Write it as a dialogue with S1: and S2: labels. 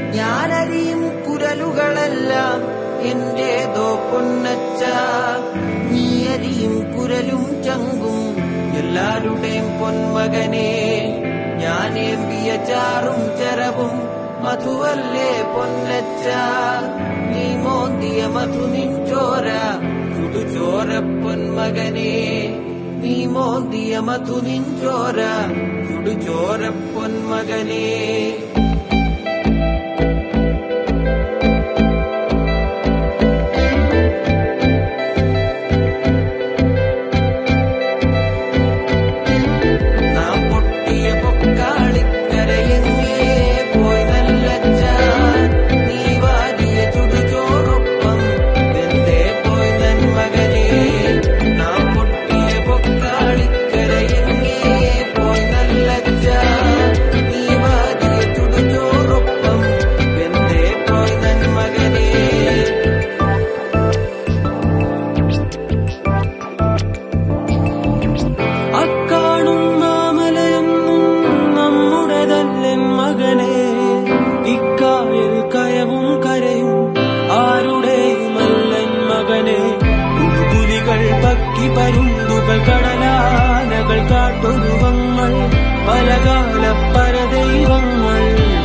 S1: ഞാനറിയും കുരലുകളെല്ലാം എന്റേതോ പൊന്നച്ച നീ അരിയും കുരലും ചങ്കും എല്ലാരുടെയും പൊന്മകനെ ഞാനേമ്പിയ ചാറും ചരവും മധുവല്ലേ പൊന്നച്ച നീ മോന്തിയ മധു നിൻചോര ചുടുചോര പൊന്മകനെ നീ മോന്തിയ മധു നിൻചോര ചുടുചോര പൊന്മകനെ നാം പൊട്ടിയ പൊക്കാളിക്കരയെങ്ങേ പോയി നല്ലച്ച നീ വാരിയ ചുടുചോറൊപ്പം വെന്തേ പോയി നന്മകനെ നാം പൊട്ടിയ പൊക്കാളിക്കരയെങ്ങേ പോയി നല്ലച്ച നീ വാരിയ ചുടുചോറൊപ്പം വെന്തേ പോയി നന്മകനെ
S2: അക്കാണും മാമലയൊന്നും നമ്മുടെതല്ലൻ മകനെ ഇക്കായൽ കയവും കരയും ആരുടെയുമല്ലൻ മകനെ പുലികൾ പക്കി പരുന്തുകൾ കടലാനകൾ കാട്ടൊരുവങ്ങൾ പലകാല